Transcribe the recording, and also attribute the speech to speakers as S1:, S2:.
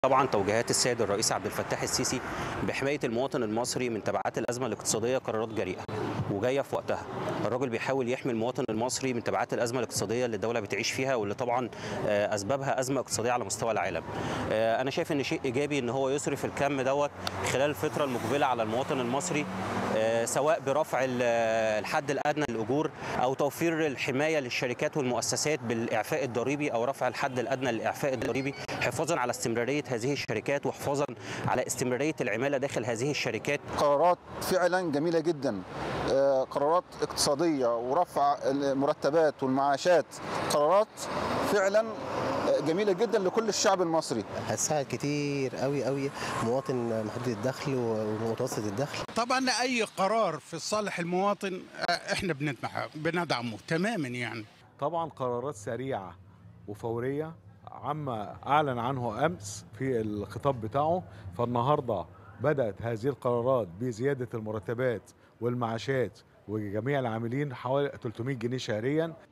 S1: طبعا توجيهات السيد الرئيس عبد الفتاح السيسي بحمايه المواطن المصري من تبعات الازمه الاقتصاديه قرارات جريئه وجايه في وقتها الراجل بيحاول يحمي المواطن المصري من تبعات الازمه الاقتصاديه اللي الدوله بتعيش فيها واللي طبعا آه، اسبابها ازمه اقتصاديه على مستوى العالم آه، انا شايف ان شيء ايجابي ان هو يصرف الكم دوت خلال الفتره المقبله على المواطن المصري آه، سواء برفع ال- الحد الادنى للاجور او توفير الحمايه للشركات والمؤسسات بالاعفاء الضريبي او رفع الحد الادنى للاعفاء الضريبي حفاظا على استمراريه هذه الشركات وحفاظا على استمراريه العماله داخل هذه الشركات
S2: قرارات فعلا جميلة جدا آه، قرارات اقتصادية ورفع المرتبات والمعاشات قرارات فعلا آه، جميلة جدا لكل الشعب المصري
S3: هتساعد كتير قوي قوي مواطن محدود الدخل ومتوسط الدخل
S4: طبعا اي قرار في صالح المواطن آه، احنا بندعمه بندعمه تماما يعني
S5: طبعا قرارات سريعة وفورية عما أعلن عنه أمس في الخطاب بتاعه فالنهاردة بدأت هذه القرارات بزيادة المرتبات والمعاشات وجميع العاملين حوالي 300 جنيه شهريا